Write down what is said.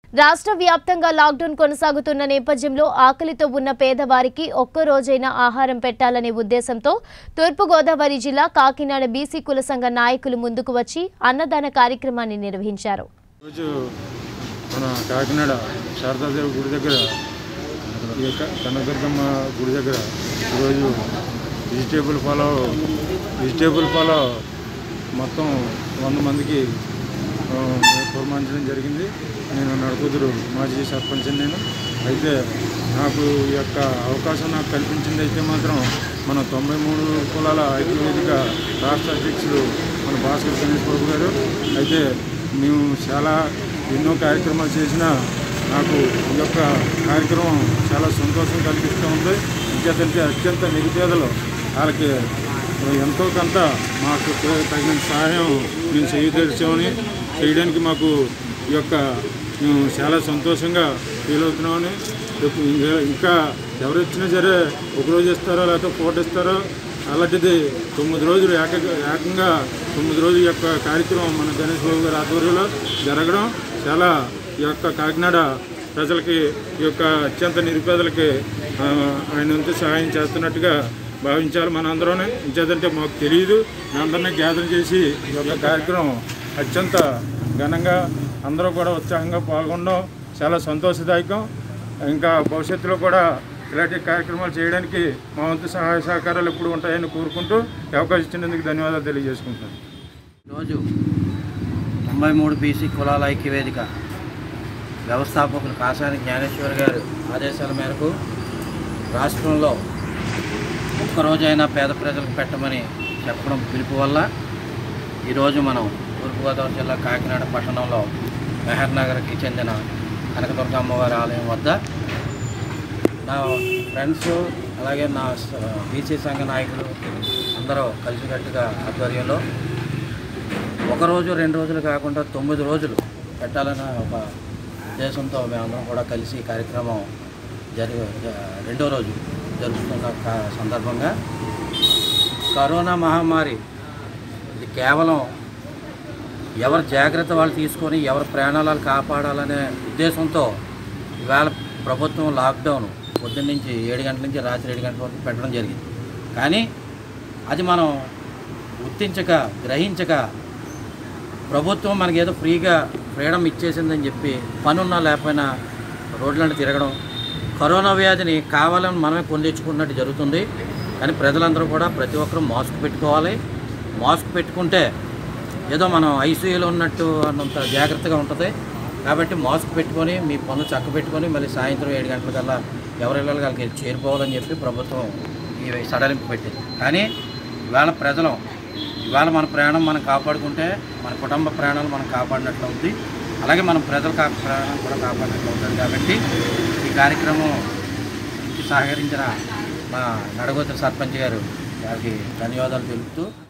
రాష్ట్ర వ్యాప్తంగా లాక్డౌన్ కొనసాగుతున్న నేపథ్యంలో ఆకలితో ఉన్న పేదవారికి ఒక్క రోజైనా ఆహారం పెట్టాలనే ఉద్దేశంతో తూర్పుగోదావరి జిల్లా కాకినాడ బీసీ కుల సంఘ నాయకులు ముందుకు వచ్చి అన్నదాన కార్యక్రమాన్ని నిర్వహించారు ఈరోజు మన కాకినాడ శారదాదేవి గుడి దగ్గర ఈ యొక్క కనకదుర్గమ్మ గుడి దగ్గర ఈరోజు వెజిటేబుల్ ఫాలో వెజిటేబుల్ ఫాలో మొత్తం వంద మందికి ఆ, పురమాయించడం జరిగింది నేను నడుకుదురు మాజీ సర్పంచ్ నేను అయితే నాకు ఈ యొక్క అవకాశం నాకు కల్పించింది అయితే మాత్రం మన తొంభై మూడు కులాల ఐక్యవేదిక రాష్ట్ర అధ్యక్షుడు మన భాస్కర్ గణేష్ బాబు గారు అయితే మేము చాలా ఎన్నో కార్యక్రమాలు చేసినా నాకు ఈ యొక్క కార్యక్రమం చాలా సంతోషం కలిగిస్తూ ఉంది ఇంకేదంటే అత్యంత నిరుపేదలు వాళ్ళకి ఎంతో కొంత మాకు తగిన సహాయం మేము చేయదలిచామని చేయడానికి మాకు ఈ యొక్క మేము చాలా సంతోషంగా ఫీల్ అవుతున్నామని రేపు ఇంకా- ఇంకా ఎవరు ఇచ్చినా సరే ఒక రోజు ఇస్తారో లేకపోతే పూట ఇస్తారో అలాంటిది తొమ్మిది రోజులు ఏక ఏకంగా తొమ్మిది రోజుల యొక్క కార్యక్రమం మన గణేష్ బాబు గారి ఆధ్వర్యంలో జరగడం చాలా ఈ యొక్క కాకినాడ ప్రజలకి ఈ యొక్క అత్యంత నిరుపేదలకి ఆ, ఆయన వంతు సహాయం చేస్తున్నట్టుగా భావించాలి మన అందరం ఇంకేదంటే మాకు తెలియదు అందరినీ గ్యాదర్ చేసి ఈ యొక్క కార్యక్రమం అత్యంత ఘనంగా అందరూ కూడా ఉత్సాహంగా పాల్గొనడం చాలా సంతోషదాయకం ఇంకా భవిష్యత్తులో కూడా ఇలాంటి కార్యక్రమాలు చేయడానికి మా వంతు సహాయ సహకారాలు ఎప్పుడు ఉంటాయని కోరుకుంటూ ఈ అవకాశం ఇచ్చినందుకు ధన్యవాదాలు తెలియజేసుకుంటాను ఈరోజు తొంభై మూడు బీసీ కులాల ఐక్యవేదిక వ్యవస్థాపకులు కాసాని జ్ఞానేశ్వర్ గారు ఆదేశాల మేరకు రాష్ట్రంలో ఒక్కరోజైనా పేద ప్రజలకు పెట్టమని చెప్పడం పిలుపు వల్ల ఈరోజు మనం తూర్పుగోదావరి జిల్లా కాకినాడ పట్టణంలో మెహర్ నగర్కి చెందిన కనకదుర్గ అమ్మవారి ఆలయం వద్ద నా ఫ్రెండ్స్ అలాగే నా బీసీ సంఘ నాయకులు అందరూ కలిసికట్టుగా ఆధ్వర్యంలో ఒక రోజు రెండు రోజులు కాకుండా తొమ్మిది రోజులు పెట్టాలన్న ఒక ఉద్దేశంతో మేమందరం కూడా కలిసి ఈ కార్యక్రమం జరి జ- రెండో రోజు జరుపుతున్న కా- సందర్భంగా కరోనా మహమ్మారి ఇది కేవలం ఎవరి జాగ్రత్త వాళ్ళు తీసుకొని ఎవరి ప్రాణాలను కాపాడాలనే ఉద్దేశంతో ఇవాళ ప్రభుత్వం లాక్డౌన్ పొద్దున్న నుంచి ఏడు గంటల నుంచి రాత్రి ఏడు గంటల వరకు పెట్టడం జరిగింది కానీ అది మనం గుర్తించక గ్రహించక ప్రభుత్వం మనకి ఏదో ఫ్రీగా ఫ్రీడమ్ ఇచ్చేసిందని చెప్పి పనున్నా లేకపోయినా రోడ్లను తిరగడం కరోనా వ్యాధిని కావాలని మనమే కొని తెచ్చుకున్నట్టు జరుగుతుంది కానీ ప్రజలందరూ కూడా ప్రతి ఒక్కరూ మాస్క్ పెట్టుకోవాలి మాస్క్ పెట్టుకుంటే ఏదో మనం ఐసీయూలో ఉన్నట్టు అన్నంత జాగ్రత్తగా ఉంటుంది కాబట్టి మాస్క్ పెట్టుకొని మీ పనులు చక్క పెట్టుకొని మళ్ళీ సాయంత్రం ఏడు గంటలకల్లా ఎవరిళ్ళకి వాళ్ళకి వెళ్ళి చేరిపోవాలని చెప్పి ప్రభుత్వం ఈ సడలింపు పెట్టింది కానీ ఇవాళ ప్రజలు ఇవాళ మన ప్రాణం మనం కాపాడుకుంటే మన కుటుంబ ప్రాణాలు మనం కాపాడినట్లు అవుతుంది అలాగే మనం ప్రజల కా ప్రాణాలు కూడా కాపాడినట్లు అవుతుంది కాబట్టి ఈ కార్యక్రమం సహకరించిన మా నడగోత్ర సర్పంచ్ గారు వారికి ధన్యవాదాలు తెలుపుతూ